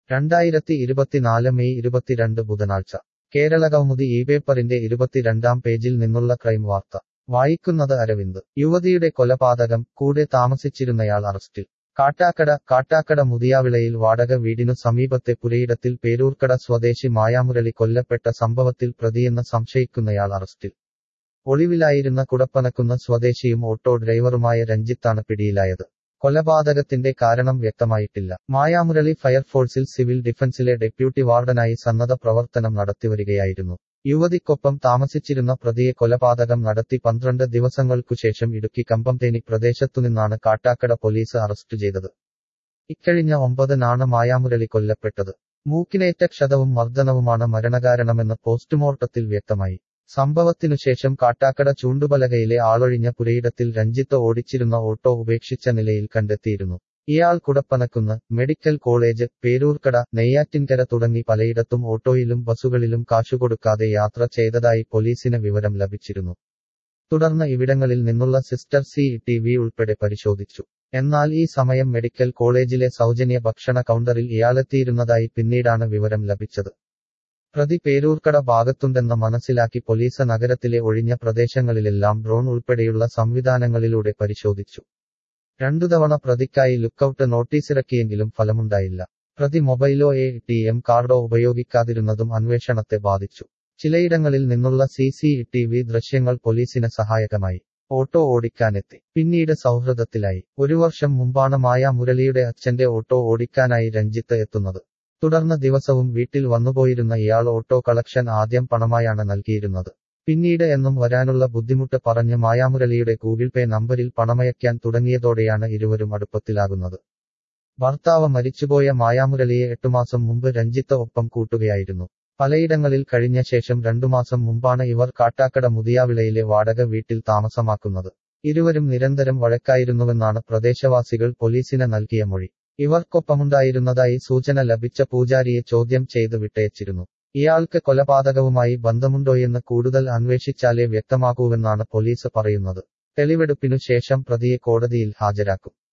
രണ്ടായിരത്തി ഇരുപത്തിനാല് മെയ് ഇരുപത്തിരണ്ട് ബുധനാഴ്ച കേരള കൗമുദി ഈ പേപ്പറിന്റെ ഇരുപത്തിരണ്ടാം പേജിൽ നിന്നുള്ള ക്രൈം വാർത്ത വായിക്കുന്നത് അരവിന്ദ് യുവതിയുടെ കൊലപാതകം കൂടെ താമസിച്ചിരുന്നയാൾ അറസ്റ്റിൽ കാട്ടാക്കട കാട്ടാക്കട മുതിയാവിളയിൽ വാടക വീടിനു സമീപത്തെ പുരയിടത്തിൽ പേരൂർക്കട സ്വദേശി മായാമുരളി കൊല്ലപ്പെട്ട സംഭവത്തിൽ പ്രതിയെന്ന് സംശയിക്കുന്നയാൾ അറസ്റ്റിൽ ഒളിവിലായിരുന്ന കുടപ്പനക്കുന്ന സ്വദേശിയും ഓട്ടോ ഡ്രൈവറുമായ രഞ്ജിത്താണ് പിടിയിലായത് കൊലപാതകത്തിന്റെ കാരണം വ്യക്തമായിട്ടില്ല മായാമുരളി ഫയർഫോഴ്സിൽ സിവിൽ ഡിഫൻസിലെ ഡെപ്യൂട്ടി വാർഡനായി സന്നദ്ധ പ്രവർത്തനം നടത്തിവരികയായിരുന്നു യുവതിക്കൊപ്പം താമസിച്ചിരുന്ന പ്രതിയെ കൊലപാതകം നടത്തി പന്ത്രണ്ട് ദിവസങ്ങൾക്കുശേഷം ഇടുക്കി കമ്പംതേനി പ്രദേശത്തുനിന്നാണ് കാട്ടാക്കട പോലീസ് അറസ്റ്റ് ചെയ്തത് ഇക്കഴിഞ്ഞ ഒമ്പതിനാണ് മായാമുരളി കൊല്ലപ്പെട്ടത് മൂക്കിനേറ്റ ക്ഷതവും മർദ്ദനവുമാണ് മരണകാരണമെന്ന് പോസ്റ്റ്മോർട്ടത്തിൽ വ്യക്തമായി സംഭവത്തിനുശേഷം കാട്ടാക്കട ചൂണ്ടുപലകയിലെ ആളൊഴിഞ്ഞ പുരയിടത്തിൽ രഞ്ജിത്ത് ഓടിച്ചിരുന്ന ഓട്ടോ ഉപേക്ഷിച്ച നിലയിൽ കണ്ടെത്തിയിരുന്നു ഇയാൾ കുടപ്പനക്കുന്ന് മെഡിക്കൽ കോളേജ് പേരൂർക്കട നെയ്യാറ്റിൻകര തുടങ്ങി പലയിടത്തും ഓട്ടോയിലും ബസുകളിലും കാശുകൊടുക്കാതെ യാത്ര ചെയ്തതായി പോലീസിന് വിവരം ലഭിച്ചിരുന്നു തുടർന്ന് ഇവിടങ്ങളിൽ നിന്നുള്ള സിസ്റ്റർ സി ടി വി ഉൾപ്പെടെ പരിശോധിച്ചു എന്നാൽ ഈ സമയം മെഡിക്കൽ കോളേജിലെ സൗജന്യ ഭക്ഷണ കൗണ്ടറിൽ ഇയാളെത്തിയിരുന്നതായി പിന്നീടാണ് വിവരം ലഭിച്ചത് പ്രതി പേരൂർക്കട ഭാഗത്തുണ്ടെന്ന് മനസ്സിലാക്കി പോലീസ് നഗരത്തിലെ ഒഴിഞ്ഞ പ്രദേശങ്ങളിലെല്ലാം ഡ്രോൺ ഉൾപ്പെടെയുള്ള സംവിധാനങ്ങളിലൂടെ പരിശോധിച്ചു രണ്ടു തവണ പ്രതിക്കായി ലുക്കൌട്ട് നോട്ടീസിറക്കിയെങ്കിലും ഫലമുണ്ടായില്ല പ്രതി മൊബൈലോ എ ടി എം കാർഡോ ഉപയോഗിക്കാതിരുന്നതും അന്വേഷണത്തെ ബാധിച്ചു ചിലയിടങ്ങളിൽ നിന്നുള്ള സി സി ടി വി ദൃശ്യങ്ങൾ പോലീസിന് സഹായകമായി ഓട്ടോ ഓടിക്കാനെത്തി പിന്നീട് സൗഹൃദത്തിലായി ഒരു വർഷം മുമ്പാണ് മായ മുരളിയുടെ അച്ഛന്റെ ഓട്ടോ ഓടിക്കാനായി രഞ്ജിത്ത് എത്തുന്നത് തുടർന്ന് ദിവസവും വീട്ടിൽ വന്നുപോയിരുന്ന ഇയാൾ ഓട്ടോ കളക്ഷൻ ആദ്യം പണമായാണ് നൽകിയിരുന്നത് പിന്നീട് എന്നും വരാനുള്ള ബുദ്ധിമുട്ട് പറഞ്ഞ് മായാമുരളിയുടെ ഗൂഗിൾ പേ നമ്പരിൽ പണമയക്കാൻ തുടങ്ങിയതോടെയാണ് ഇരുവരും അടുപ്പത്തിലാകുന്നത് ഭർത്താവ് മരിച്ചുപോയ മായാമുരളിയെ എട്ടുമാസം മുമ്പ് രഞ്ജിത്ത് ഒപ്പം കൂട്ടുകയായിരുന്നു പലയിടങ്ങളിൽ കഴിഞ്ഞ ശേഷം രണ്ടുമാസം മുമ്പാണ് ഇവർ കാട്ടാക്കട മുതിയാവിളയിലെ വാടക വീട്ടിൽ താമസമാക്കുന്നത് ഇരുവരും നിരന്തരം വഴക്കായിരുന്നുവെന്നാണ് പ്രദേശവാസികൾ പോലീസിന് നൽകിയ മൊഴി ഇവർക്കൊപ്പമുണ്ടായിരുന്നതായി സൂചന ലഭിച്ച പൂജാരിയെ ചോദ്യം ചെയ്ത് വിട്ടയച്ചിരുന്നു ഇയാൾക്ക് കൊലപാതകവുമായി ബന്ധമുണ്ടോയെന്ന് കൂടുതൽ അന്വേഷിച്ചാലേ വ്യക്തമാകൂവെന്നാണ് പോലീസ് പറയുന്നത് തെളിവെടുപ്പിനു ശേഷം പ്രതിയെ കോടതിയിൽ ഹാജരാക്കും